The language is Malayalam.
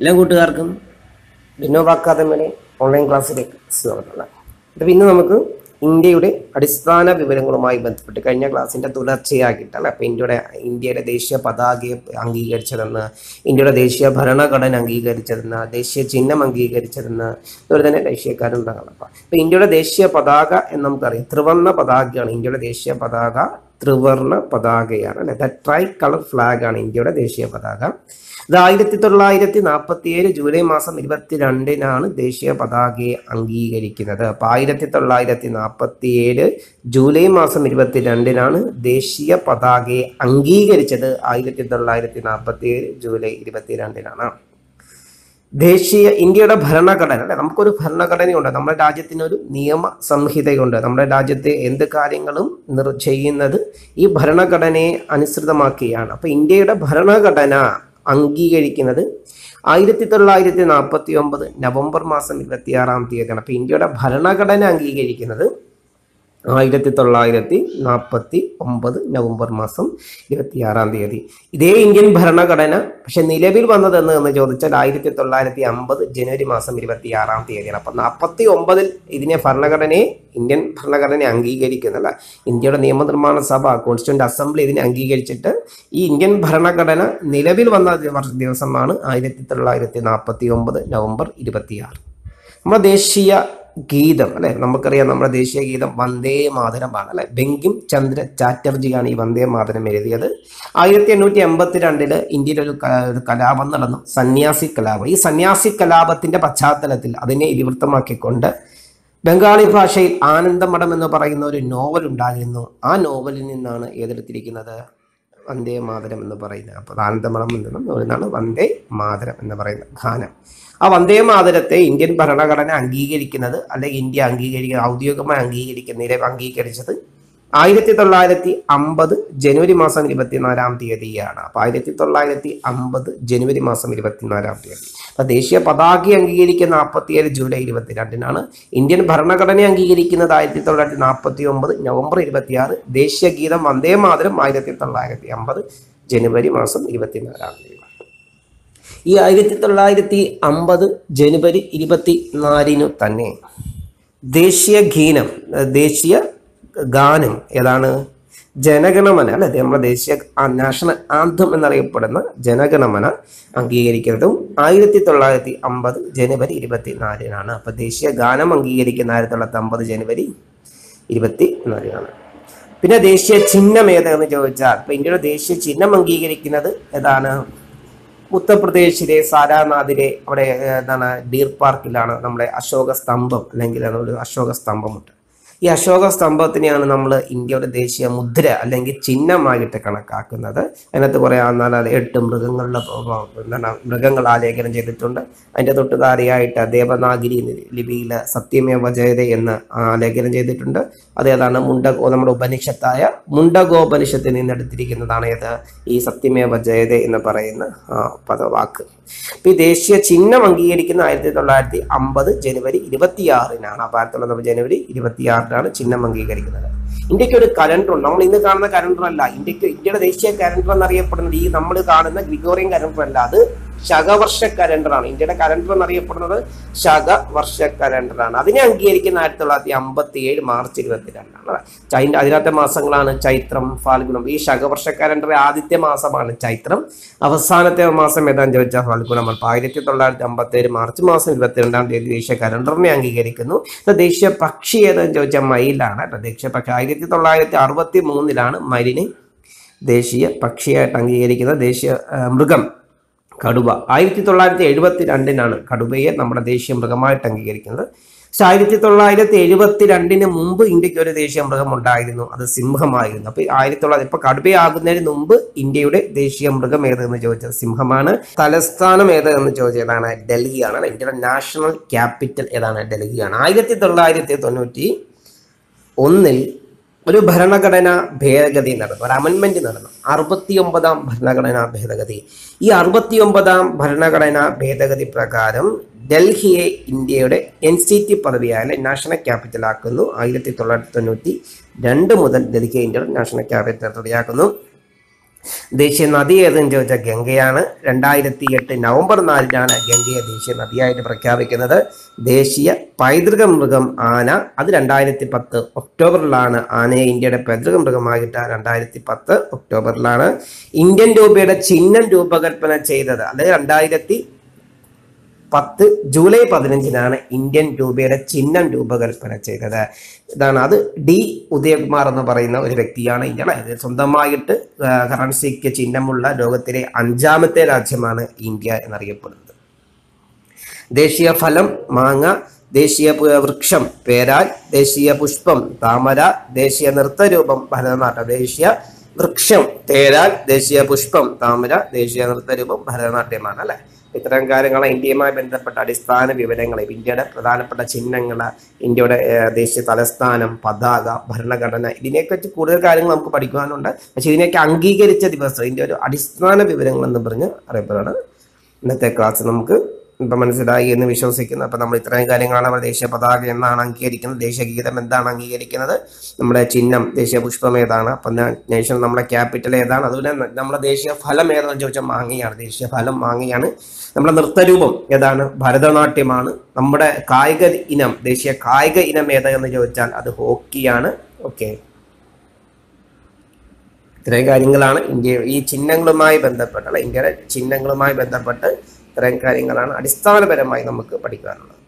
എല്ലാ കൂട്ടുകാർക്കും ഡിനോവ അക്കാദമിയുടെ ഓൺലൈൻ ക്ലാസ്സിലേക്ക് സ്വാഗതം അപ്പോൾ ഇന്ന് നമുക്ക് ഇന്ത്യയുടെ അടിസ്ഥാന വിവരങ്ങളുമായി ബന്ധപ്പെട്ട് കഴിഞ്ഞ ക്ലാസ്സിൻ്റെ തുടർച്ചയാക്കിയിട്ടല്ല അപ്പോൾ ഇന്ത്യയുടെ ഇന്ത്യയുടെ ദേശീയ പതാകയെ അംഗീകരിച്ചതെന്ന് ഇന്ത്യയുടെ ദേശീയ ഭരണഘടന അംഗീകരിച്ചതെന്ന് ദേശീയ ചിഹ്നം അംഗീകരിച്ചതെന്ന് അതുപോലെ തന്നെ ദേശീയക്കാരുണ്ടാകണം അപ്പോൾ അപ്പോൾ ഇന്ത്യയുടെ ദേശീയ പതാക എന്ന് നമുക്കറിയാം ത്രിവർണ്ണ പതാകയാണ് ഇന്ത്യയുടെ ദേശീയ പതാക ത്രിവർണ്ണ പതാകയാണ് അല്ലെ ദ ട്രൈ കളർ ഫ്ലാഗ് ആണ് ഇന്ത്യയുടെ ദേശീയ പതാക ഇത് ആയിരത്തി തൊള്ളായിരത്തി നാൽപ്പത്തി ഏഴ് ജൂലൈ മാസം ഇരുപത്തിരണ്ടിനാണ് ദേശീയ പതാകയെ അംഗീകരിക്കുന്നത് അപ്പൊ ആയിരത്തി തൊള്ളായിരത്തി നാൽപ്പത്തി ഏഴ് ജൂലൈ മാസം ഇരുപത്തിരണ്ടിനാണ് ദേശീയ പതാകയെ അംഗീകരിച്ചത് ആയിരത്തി തൊള്ളായിരത്തി നാൽപ്പത്തി ഏഴ് ജൂലൈ ഇരുപത്തിരണ്ടിനാണ് ദേശീയ ഇന്ത്യയുടെ ഭരണഘടന അല്ലെ നമുക്കൊരു ഭരണഘടനയുണ്ട് നമ്മുടെ രാജ്യത്തിന് ഒരു നിയമ സംഹിതയുണ്ട് നമ്മുടെ രാജ്യത്തെ എന്ത് കാര്യങ്ങളും നിർ ചെയ്യുന്നത് ഈ ഭരണഘടനയെ അനുസൃതമാക്കിയാണ് അപ്പൊ ഇന്ത്യയുടെ ഭരണഘടന അംഗീകരിക്കുന്നത് ആയിരത്തി തൊള്ളായിരത്തി നാൽപ്പത്തി ഒമ്പത് നവംബർ മാസം ഇരുപത്തിയാറാം തീയതിയാണ് അപ്പൊ ഇന്ത്യയുടെ ഭരണഘടന അംഗീകരിക്കുന്നത് ആയിരത്തി തൊള്ളായിരത്തി നാൽപ്പത്തി ഒമ്പത് നവംബർ മാസം ഇരുപത്തിയാറാം തീയതി ഇതേ ഇന്ത്യൻ ഭരണഘടന പക്ഷെ നിലവിൽ വന്നതെന്ന് എന്ന് ചോദിച്ചാൽ ആയിരത്തി തൊള്ളായിരത്തി അമ്പത് ജനുവരി മാസം ഇരുപത്തിയാറാം തീയതിയാണ് അപ്പം നാൽപ്പത്തി ഒമ്പതിൽ ഇതിനെ ഭരണഘടനയെ ഇന്ത്യൻ ഭരണഘടന അംഗീകരിക്കുന്നില്ല ഇന്ത്യയുടെ നിയമനിർമ്മാണ സഭ കോൺസ്റ്റിറ്റ്യൂന്റ് അസംബ്ലി ഇതിനെ അംഗീകരിച്ചിട്ട് ഈ ഇന്ത്യൻ ഭരണഘടന നിലവിൽ വന്ന ദിവ- ദിവസമാണ് ആയിരത്തി തൊള്ളായിരത്തി നാൽപ്പത്തി ഒമ്പത് നവംബർ ഇരുപത്തിയാറ് നമ്മുടെ ദേശീയ ഗീതം അല്ലെ നമുക്കറിയാം നമ്മുടെ ദേശീയ ഗീതം വന്ദേ മാതരമാണ് അല്ലെ ബെങ്കിം ചന്ദ്ര ചാറ്റർജിയാണ് ഈ വന്ദേ മാതരം എഴുതിയത് ആയിരത്തി എണ്ണൂറ്റി എൺപത്തി രണ്ടില് ഇന്ത്യയിൽ ഒരു ക- ഒരു കലാപം നടന്നു സന്യാസി കലാപം ഈ സന്യാസി കലാപത്തിന്റെ പശ്ചാത്തലത്തിൽ അതിനെ ഇതിവൃത്തമാക്കിക്കൊണ്ട് ബംഗാളി ഭാഷയിൽ ആനന്ദമഠം എന്ന് പറയുന്ന ഒരു നോവൽ ഉണ്ടായിരുന്നു ആ നോവലിൽ നിന്നാണ് ഏതെടുത്തിരിക്കുന്നത് വന്ദേ മാതരം എന്ന് പറയുന്നത് അപ്പോൾ ആനന്ദമഠം നിന്നും നിന്നാണ് വന്ദേ മാതരം എന്ന് പറയുന്ന ഗാനം ആ വന്ദേ മാതരത്തെ ഇന്ത്യൻ ഭരണഘടന അംഗീകരിക്കുന്നത് അല്ലെങ്കിൽ ഇന്ത്യ അംഗീകരിക്കുന്ന ഔദ്യോഗികമായി അംഗീകരിക്കുന്നതിനെ അംഗീകരിച്ചത് ആയിരത്തി തൊള്ളായിരത്തി അമ്പത് ജനുവരി മാസം ഇരുപത്തിനാലാം തീയതിയാണ് അപ്പൊ ആയിരത്തി തൊള്ളായിരത്തി അമ്പത് ജനുവരി മാസം ഇരുപത്തിനാലാം തീയതി അപ്പൊ ദേശീയ പതാക അംഗീകരിക്കുന്ന നാൽപ്പത്തിയേഴ് ജൂലൈ ഇരുപത്തിരണ്ടിനാണ് ഇന്ത്യൻ ഭരണഘടന അംഗീകരിക്കുന്നത് ആയിരത്തി തൊള്ളായിരത്തി നാൽപ്പത്തി ഒമ്പത് നവംബർ ഇരുപത്തിയാറ് ദേശീയ ഗീതം വന്ദേ മാതരം ആയിരത്തി തൊള്ളായിരത്തി അമ്പത് ജനുവരി മാസം ഇരുപത്തിനാലാം തീയതി ഈ ആയിരത്തി തൊള്ളായിരത്തി അമ്പത് ജനുവരി ഇരുപത്തി നാലിനു തന്നെ ദേശീയ ഗീനം അഹ് ദേശീയ ഗാനം ഏതാണ് ജനഗണമന അല്ലെ നമ്മുടെ ദേശീയ ആ- നാഷണൽ ആന്തം എന്നറിയപ്പെടുന്ന ജനഗണമന അംഗീകരിക്കുന്നതും ആയിരത്തി തൊള്ളായിരത്തി അമ്പത് ജനുവരി ഇരുപത്തി നാലിനാണ് അപ്പൊ ദേശീയ ഗാനം അംഗീകരിക്കുന്ന ആയിരത്തി തൊള്ളായിരത്തി അമ്പത് ജനുവരി ഇരുപത്തി നാലിനാണ് പിന്നെ ദേശീയ ചിഹ്നം ഏതെന്ന് ചോദിച്ചാൽ ഇപ്പൊ ഇന്ത്യയുടെ ദേശീയ ചിഹ്നം അംഗീകരിക്കുന്നത് ഏതാണ് ഉത്തർപ്രദേശിലെ സാരാനാഥിലെ അവിടെ ഏർ, എന്താണ് ഡീർ പാർക്കിലാണ് നമ്മുടെ അശോക സ്തംഭം അല്ലെങ്കിൽ ഒരു അശോക സ്തംഭമുണ്ട് ഈ അശോക സ്തംഭത്തിനെയാണ് നമ്മൾ ഇന്ത്യയുടെ ദേശീയ മുദ്ര അല്ലെങ്കിൽ ചിഹ്നമായിട്ട് കണക്കാക്കുന്നത് അതിനകത്ത് കുറേ എന്താണ് എട്ട് മൃഗങ്ങളുടെ പ- പ- എന്താണ് മൃഗങ്ങൾ ആലേഖനം ചെയ്തിട്ടുണ്ട് അതിൻ്റെ തൊട്ട് താരെയായിട്ട് ദേവനാഗിരി ലിപിയിൽ സത്യമേവ ജയത എന്ന് ആലേഖനം ചെയ്തിട്ടുണ്ട് അതേതാണ് മുണ്ടകോ നമ്മുടെ ഉപനിഷത്തായ മുണ്ടകോപനിഷത്തിൽ നിന്നെടുത്തിരിക്കുന്നതാണ് ഏത് ഈ സത്യമേവ ജയത എന്ന് പറയുന്ന ആ, പദവാക്ക് അപ്പൊ ഈ ദേശീയ ചിഹ്നം അംഗീകരിക്കുന്ന ആയിരത്തി തൊള്ളായിരത്തി അമ്പത് ജനുവരി ഇരുപത്തിയാറിനാണ് അപ്പൊ ആയിരത്തി തൊള്ളായിരത്തി ജനുവരി ഇരുപത്തിയാറിനാണ് ചിഹ്നം അംഗീകരിക്കുന്നത് ഇന്ത്യക്ക് ഒരു കലണ്ടർ ഉണ്ട് നമ്മൾ ഇന്ന് കാണുന്ന കലണ്ടർ അല്ല ഇന്ത്യക്ക് ഇന്ത്യയുടെ ദേശീയ കലണ്ടർ എന്നറിയപ്പെടുന്നത് ഈ നമ്മൾ കാണുന്ന ഗ്രിഗോറിയൻ കലണ്ടർ അല്ല അത് ശകവർഷ കലണ്ടറാണ് ഇന്ത്യയുടെ കലണ്ടർ എന്നറിയപ്പെടുന്നത് ശകവർഷ കലണ്ടറാണ് അതിനെ അംഗീകരിക്കുന്ന ആയിരത്തി തൊള്ളായിരത്തി അമ്പത്തി ഏഴ് മാർച്ച് ഇരുപത്തിരണ്ടാണ് ചൈന അതിനകത്തെ മാസങ്ങളാണ് ചൈത്രം ഫാൽഗുണം ഈ ശകവർഷ കലണ്ടറിലെ ആദ്യത്തെ മാസമാണ് ചൈത്രം അവസാനത്തെ മാസം ഏതാന്ന് ചോദിച്ചാൽ ഫാൽഗുണം അപ്പോൾ ആയിരത്തി തൊള്ളായിരത്തി അമ്പത്തി ഏഴ് മാർച്ച് മാസം ഇരുപത്തിരണ്ടാം തീയതി ദേശീയ കലണ്ടറിനെ അംഗീകരിക്കുന്നു ഇത് ദേശീയ പക്ഷി ഏതെന്ന് ചോദിച്ചാൽ മയിലാണ് കേട്ടോ ദേശീയ പക്ഷി ആയിരത്തി തൊള്ളായിരത്തി അറുപത്തി മൂന്നിലാണ് മയിലിനെ ദേശീയ പക്ഷിയായിട്ട് അംഗീകരിക്കുന്നത് ദേശീയ ആ, മൃഗം കടുവ ആയിരത്തി തൊള്ളായിരത്തി എഴുപത്തി രണ്ടിനാണ് കടുവയെ നമ്മുടെ ദേശീയ മൃഗമായിട്ട് അംഗീകരിക്കുന്നത് പക്ഷെ ആയിരത്തി തൊള്ളായിരത്തി എഴുപത്തി രണ്ടിന് മുമ്പ് ഇന്ത്യക്ക് ഒരു ദേശീയ മൃഗം ഉണ്ടായിരുന്നു അത് സിംഹമായിരുന്നു അപ്പൊ ആയിരത്തി തൊള്ളായിരത്തി ഇപ്പൊ കടുവയാകുന്നതിന് മുമ്പ് ഇന്ത്യയുടെ ദേശീയ മൃഗം ഏതെന്ന് ചോദിച്ചത് സിംഹമാണ് തലസ്ഥാനം ഏതെന്ന് ചോദിച്ചത് ഏതാണ് ഡൽഹിയാണ് അല്ലെ? ഇന്ത്യയുടെ നാഷണൽ ക്യാപിറ്റൽ ഏതാണ് ഡൽഹിയാണ് ആയിരത്തി തൊള്ളായിരത്തി തൊണ്ണൂറ്റി ഒന്നിൽ ഒരു ഭരണഘടന ഭേദഗതി നടന്നു ഒരു അമെൻമെന്റ് നടന്നു അറുപത്തിയൊമ്പതാം ഭരണഘടനാ ഭേദഗതി ഈ അറുപത്തിയൊമ്പതാം ഭരണഘടനാ ഭേദഗതി പ്രകാരം ഡൽഹിയെ ഇന്ത്യയുടെ എൻ സി ടി പദവിയായ നാഷണൽ ക്യാപിറ്റൽ ആക്കുന്നു ആയിരത്തി തൊള്ളായിരത്തി തൊണ്ണൂറ്റി രണ്ട് മുതൽ ഡൽഹിയെ ഇന്ത്യയുടെ നാഷണൽ ക്യാപിറ്റൽ ആക്കുന്നു ദേശീയ നദി ഏതെന്ന് ചോദിച്ചാൽ ഗംഗയാണ് രണ്ടായിരത്തി എട്ട് നവംബർ നാലിനാണ് ഗംഗയെ ദേശീയ നദിയായിട്ട് പ്രഖ്യാപിക്കുന്നത് ദേശീയ പൈതൃക മൃഗം ആന അത് രണ്ടായിരത്തി പത്ത് ഒക്ടോബറിലാണ് ആനയെ ഇന്ത്യയുടെ പൈതൃക മൃഗമായിട്ട് രണ്ടായിരത്തി പത്ത് ഒക്ടോബറിലാണ് ഇന്ത്യൻ രൂപയുടെ ചിഹ്നം രൂപകൽപ്പന ചെയ്തത് അതായത് രണ്ടായിരത്തി പത്ത് ജൂലൈ പതിനഞ്ചിനാണ് ഇന്ത്യൻ രൂപയുടെ ചിഹ്നം രൂപകൽപ്പന ചെയ്തത് ഇതാണ് അത് ഡി ഉദയകുമാർ എന്ന് പറയുന്ന ഒരു വ്യക്തിയാണ് ഇന്ത്യ അതായത് സ്വന്തമായിട്ട് ആ, കറൻസിക്ക് ചിഹ്നമുള്ള ലോകത്തിലെ അഞ്ചാമത്തെ രാജ്യമാണ് ഇന്ത്യ എന്നറിയപ്പെടുന്നത് ദേശീയ ഫലം മാങ്ങ ദേശീയ പു- വൃക്ഷം പേരാൽ ദേശീയ പുഷ്പം താമര ദേശീയ നൃത്തരൂപം ഭരതനാട്യം ദേശീയ വൃക്ഷം തേരാൽ ദേശീയ പുഷ്പം താമര ദേശീയ നൃത്തരൂപം ഭരതനാട്യമാണ് അല്ലെ ഇത്തരം കാര്യങ്ങൾ ഇന്ത്യയുമായി ബന്ധപ്പെട്ട അടിസ്ഥാന വിവരങ്ങൾ ഇന്ത്യയുടെ പ്രധാനപ്പെട്ട ചിഹ്നങ്ങൾ ഇന്ത്യയുടെ ഏഹ്, ദേശീയ തലസ്ഥാനം പതാക ഭരണഘടന ഇതിനെക്കുറിച്ച് കൂടുതൽ കാര്യങ്ങൾ നമുക്ക് പഠിക്കുവാനുണ്ട് പക്ഷെ ഇതിനെയൊക്കെ അംഗീകരിച്ച ദിവസം ഇതിന്റെ ഒരു അടിസ്ഥാന വിവരങ്ങൾ എന്ന് പറഞ്ഞ് അറിയപ്പെടുകയാണ് ഇന്നത്തെ ക്ലാസ് നമുക്ക് ഇപ്പം മനസ്സിലായി എന്ന് വിശ്വസിക്കുന്നു അപ്പം നമ്മൾ ഇത്രയും കാര്യങ്ങളാണ് നമ്മൾ ദേശീയ പതാക എന്നാണ് അംഗീകരിക്കുന്നത് ദേശീയ ഗീതം എന്താണ് അംഗീകരിക്കുന്നത് നമ്മുടെ ചിഹ്നം ദേശീയ പുഷ്പം ഏതാണ് അപ്പം നേഷൻ നമ്മുടെ ക്യാപിറ്റൽ ഏതാണ് അതുപോലെ ന- നമ്മുടെ ദേശീയ ഫലം ഏതാണെന്ന് ചോദിച്ചാൽ മാങ്ങയാണ് ദേശീയ ഫലം മാങ്ങയാണ് നമ്മുടെ നൃത്തരൂപം ഏതാണ് ഭരതനാട്യമാണ് നമ്മുടെ കായിക ഇനം ദേശീയ കായിക ഇനം ഏതാണെന്ന് ചോദിച്ചാൽ അത് ഹോക്കിയാണ് ഓക്കെ ഇത്രയും കാര്യങ്ങളാണ് ഇന്ത്യ ഈ ചിഹ്നങ്ങളുമായി ബന്ധപ്പെട്ടുള്ള ഇന്ത്യയുടെ ചിഹ്നങ്ങളുമായി ബന്ധപ്പെട്ട് ഇത്രയും കാര്യങ്ങളാണ് അടിസ്ഥാനപരമായി നമുക്ക് പഠിക്കാനുള്ളത്